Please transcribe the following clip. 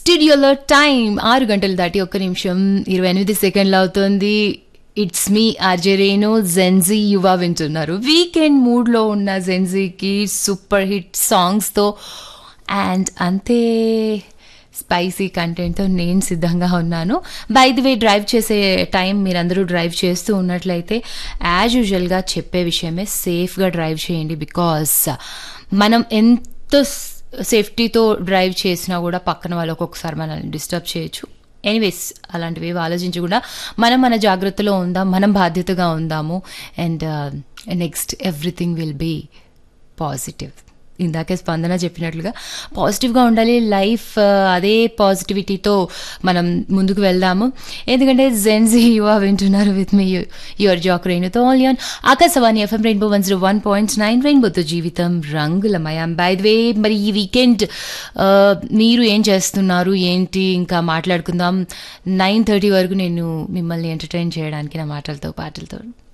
స్టూడియోలో టైం ఆరు గంటలు దాటి ఒక్క నిమిషం ఇరవై ఎనిమిది సెకండ్లు అవుతుంది it's me RJ Renu Gen Z Yuva వింటున్నారు వీకెండ్ మూడ్లో ఉన్న జెన్జీకి సూపర్ హిట్ సాంగ్స్తో అండ్ అంతే స్పైసీ కంటెంట్తో నేను సిద్ధంగా ఉన్నాను బై ది వే డ్రైవ్ చేసే టైం మీరందరూ డ్రైవ్ చేస్తూ ఉన్నట్లయితే యాజ్ యూజువల్గా చెప్పే విషయమే సేఫ్గా డ్రైవ్ చేయండి బికాస్ మనం ఎంతో సేఫ్టీతో డ్రైవ్ చేసినా కూడా పక్కన వాళ్ళు ఒక్కొక్కసారి మనల్ని డిస్టర్బ్ చేయొచ్చు ఎనీవేస్ అలాంటివి ఏవి ఆలోచించకుండా మనం మన జాగ్రత్తలో ఉందాం మనం బాధ్యతగా ఉందాము and next everything will be positive ఇందాకే స్పందన చెప్పినట్లుగా పాజిటివ్గా ఉండాలి లైఫ్ అదే పాజిటివిటీతో మనం ముందుకు వెళ్దాము ఎందుకంటే జెన్జీ యువ వింటున్నారు విత్ మీ యువర్ జాక్ రెయిన్తో ఆల్ యాన్ Akashvani FM rainbow one zero one point nine రెయిన్బోతో జీవితం రంగులమయం బై ద వే మరి ఈ వీకెండ్ మీరు ఏం చేస్తున్నారు ఏంటి ఇంకా మాట్లాడుకుందాం నైన్ థర్టీ వరకు నేను మిమ్మల్ని ఎంటర్టైన్ చేయడానికి నా మాటలతో పాటలతో